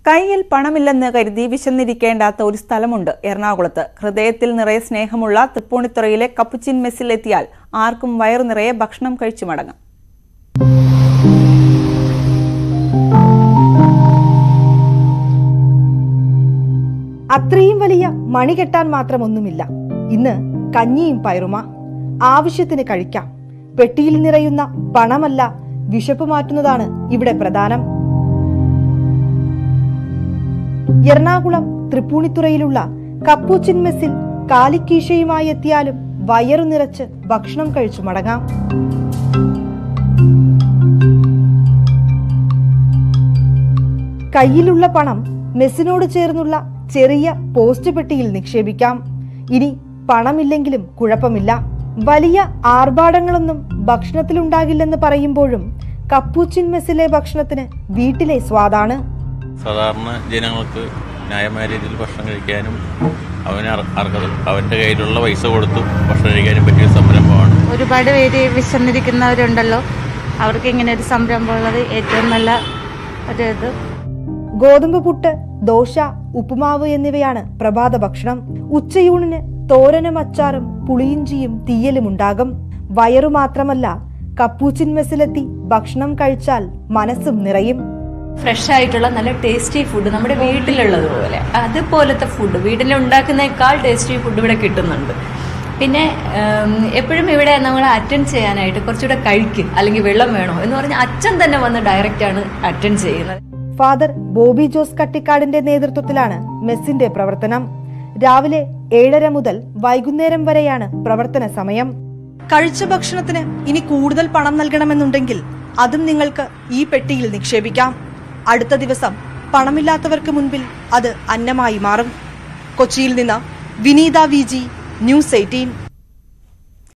കയ്യിൽ പണമില്ലെന്ന് കരുതി വിശന്നിരിക്കേണ്ടാത്ത ഒരു സ്ഥലമുണ്ട് എറണാകുളത്ത് ഹൃദയത്തിൽ നിറയെ സ്നേഹമുള്ള തൃപ്പൂണിത്തുറയിലെ കപ്പുച്ചിൻ മെസ്സിലെത്തിയാൽ ആർക്കും വയറു നിറയെ ഭക്ഷണം കഴിച്ചു മടങ്ങാം അത്രയും വലിയ മണി കെട്ടാൻ മാത്രമൊന്നുമില്ല ഇന്ന് കഞ്ഞിയും പയറുമ ആവശ്യത്തിന് കഴിക്കാം പെട്ടിയിൽ നിറയുന്ന പണമല്ല വിശപ്പ് മാറ്റുന്നതാണ് ഇവിടെ പ്രധാനം എറണാകുളം തൃപ്പൂണിത്തുറയിലുള്ള കപ്പൂച്ചിൻ മെസ്സിൽ കാലിക്കീശയുമായി എത്തിയാലും വയറു നിറച്ച് ഭക്ഷണം കഴിച്ചു മടങ്ങാം കയ്യിലുള്ള പണം മെസ്സിനോട് ചേർന്നുള്ള ചെറിയ പോസ്റ്റ് പെട്ടിയിൽ നിക്ഷേപിക്കാം ഇനി പണമില്ലെങ്കിലും കുഴപ്പമില്ല വലിയ ആർഭാടങ്ങളൊന്നും ഭക്ഷണത്തിലുണ്ടാകില്ലെന്ന് പറയുമ്പോഴും കപ്പൂച്ചിൻ മെസ്സിലെ ഭക്ഷണത്തിന് വീട്ടിലെ സ്വാദാണ് സാധാരണ ജനങ്ങൾക്ക് ന്യായമായ രീതിയിൽ ഭക്ഷണം കഴിക്കാനും അവന് അർ- അർഹത അവൻ്റെ കയ്യിലുള്ള പൈസ കൊടുത്തും ഭക്ഷണം കഴിക്കാനും പറ്റിയ സംരംഭമാണ് ഒരുപാട് പേര് വിശന്നിരിക്കുന്നവരുണ്ടല്ലോ അവർക്ക് ഇങ്ങനെ ഒരു സംരംഭം ഉള്ളത് ഏറ്റവും നല്ല ഒരു ഇത് ഗോതമ്പ് പുട്ട് ദോശ ഉപ്പുമാവ് എന്നിവയാണ് പ്രഭാത ഭക്ഷണം ഉച്ചയൂണിന് തോരനും അച്ചാറും പുളിയിഞ്ചിയും തീയലും ഉണ്ടാകും വയറു മാത്രമല്ല കപ്പൂച്ചിൻ മെസ്സിലെത്തി ഭക്ഷണം കഴിച്ചാൽ മനസ്സും നിറയും ഫ്രഷ് ആയിട്ടുള്ള നല്ല ടേസ്റ്റി ഫുഡ് നമ്മുടെ വീട്ടിലുള്ളത് പോലെ അതുപോലത്തെ ഫുഡ് വീട്ടിൽ ഉണ്ടാക്കുന്നേക്കാൾ ടേസ്റ്റി ഫുഡ് ഇവിടെ കിട്ടുന്നുണ്ട് പിന്നെ ഉം, എപ്പോഴും ഇവിടെ നമ്മൾ അറ്റൻഡ് ചെയ്യാനായിട്ട് കുറച്ചുകൂടെ കഴിക്കും അല്ലെങ്കിൽ വെള്ളം വേണോ എന്ന് പറഞ്ഞാൽ അച്ഛൻ തന്നെ വന്ന് ഡയറക്റ്റ് ആണ് അറ്റൻഡ് ചെയ്യുന്നത് ഫാദർ ബോബി ജോസ് കട്ടിക്കാടിന്റെ നേതൃത്വത്തിലാണ് മെസ്സിന്റെ പ്രവർത്തനം രാവിലെ ഏഴര മുതൽ വൈകുന്നേരം വരെയാണ് പ്രവർത്തന സമയം കഴിച്ച ഭക്ഷണത്തിന് ഇനി കൂടുതൽ പണം നൽകണമെന്നുണ്ടെങ്കിൽ അതും നിങ്ങൾക്ക് ഈ പെട്ടിയിൽ നിക്ഷേപിക്കാം അടുത്ത ദിവസം പണമില്ലാത്തവർക്ക് മുൻപിൽ അത് അന്നമായി മാറും കൊച്ചിയിൽ നിന്ന് Vineetha V G news eighteen